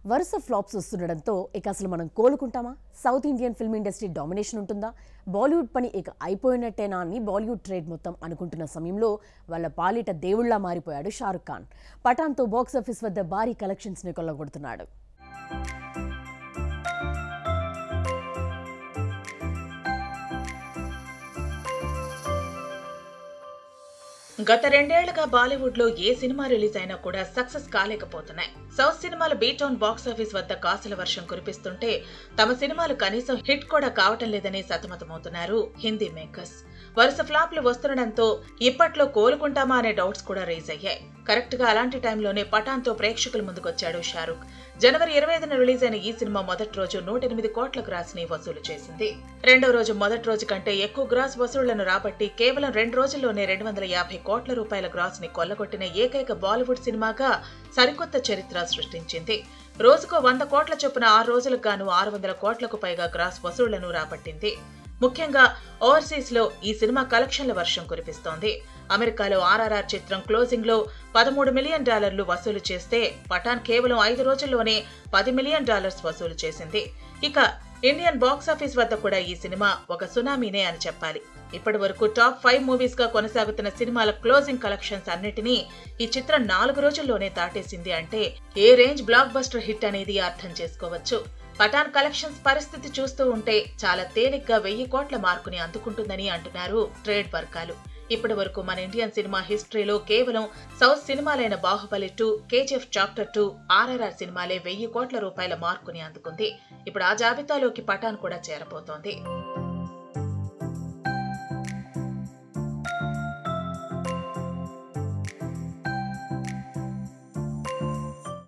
వరుస ఫ్లాప్స్ వస్తుండడంతో ఇక అసలు మనం కోలుకుంటామా south Indian film industry domination ఉంటుందా బాలీవుడ్ పని ఇక అయిపోయినట్టేనా అని బాలీవుడ్ ట్రేడ్ మొత్తం అనుకుంటున్న సమయంలో వాళ్ళ పాలిట దేవుళ్లా మారిపోయాడు షారుఖ్ ఖాన్ పఠాన్తో బాక్సాఫీస్ వద్ద భారీ కలెక్షన్స్ని కొల్లగొడుతున్నాడు గత రెండేళ్లుగా బాలీవుడ్ లో ఏ సినిమా రిలీజ్ అయినా కూడా సక్సెస్ కాలేకపోతున్నాయి సౌత్ సినిమాలు బీటౌన్ బాక్స్ ఆఫీస్ వద్ద కాసుల వర్షం కురిపిస్తుంటే తమ సినిమాలు కనీసం హిట్ కూడా కావటం లేదని సతమతమవుతున్నారు హిందీ మేకర్స్ వరుస ఫ్లాప్లు వస్తుండడంతో ఇప్పట్లో కోలుకుంటామా అనే డౌట్స్ కూడా రేజ్ అయ్యాయి కరెక్ట్ గా అలాంటి టైంలోనే పఠాన్తో ప్రేక్షకుల ముందుకొచ్చాడు షారుఖ్ జనవరి ఇరవై ఐదున రిలీజ్ అయిన ఈ సినిమా మొదటి రోజు నూట ఎనిమిది కోట్ల గ్రాస్ ని వసూలు చేసింది రెండో రోజు మొదటి రోజు కంటే ఎక్కువ గ్రాస్ వసూళ్లను రాబట్టి కేవలం రెండు రోజుల్లోనే రెండు వందల యాభై కోట్ల రూపాయల గ్రాస్ ని కొల్లగొట్టిన ఏకైక బాలీవుడ్ సినిమాగా సరికొత్త చరిత్ర సృష్టించింది రోజుకో వంద కోట్ల చొప్పున ఆరు రోజులకు గాను ఆరు వందల కోట్లకు పైగా గ్రాస్ వసూళ్లను రాబట్టింది ముఖ్యంగా ఓవర్సీస్ లో ఈ సినిమా కలెక్షన్ల వర్షం కురిపిస్తోంది అమెరికాలో ఆర్ఆర్ఆర్ చిత్రం క్లోజింగ్ లో పదమూడు మిలియన్ డాలర్లు వసూలు చేస్తే పఠాన్ కేవలం ఐదు రోజుల్లోనే పది మిలియన్ డాలర్స్ వసూలు చేసింది ఇక ఇండియన్ బాక్స్ ఆఫీస్ వద్ద కూడా ఈ సినిమా ఒక సునామీనే అని చెప్పాలి ఇప్పటి వరకు టాప్ ఫైవ్ మూవీస్ గా కొనసాగుతున్న సినిమాల క్లోజింగ్ కలెక్షన్స్ అన్నిటినీ ఈ చిత్రం నాలుగు రోజుల్లోనే దాటేసింది అంటే ఏ రేంజ్ బ్లాక్ బస్టర్ హిట్ అనేది అర్థం చేసుకోవచ్చు పఠాన్ కలెక్షన్స్ పరిస్థితి చూస్తూ ఉంటే చాలా తేలిగ్గా వెయ్యి కోట్ల మార్కుని అందుకుంటుందని అంటున్నారు ట్రేడ్ వర్గాలు ఇప్పటి వరకు మన ఇండియన్ సినిమా హిస్టరీలో కేవలం సౌత్ సినిమాలైన Baahubali two KGF chapter two RRR సినిమాలే వెయ్యి కోట్ల రూపాయల మార్కుని అందుకుంది ఇప్పుడు ఆ జాబితాలోకి పఠాన్ కూడా చేరబోతోంది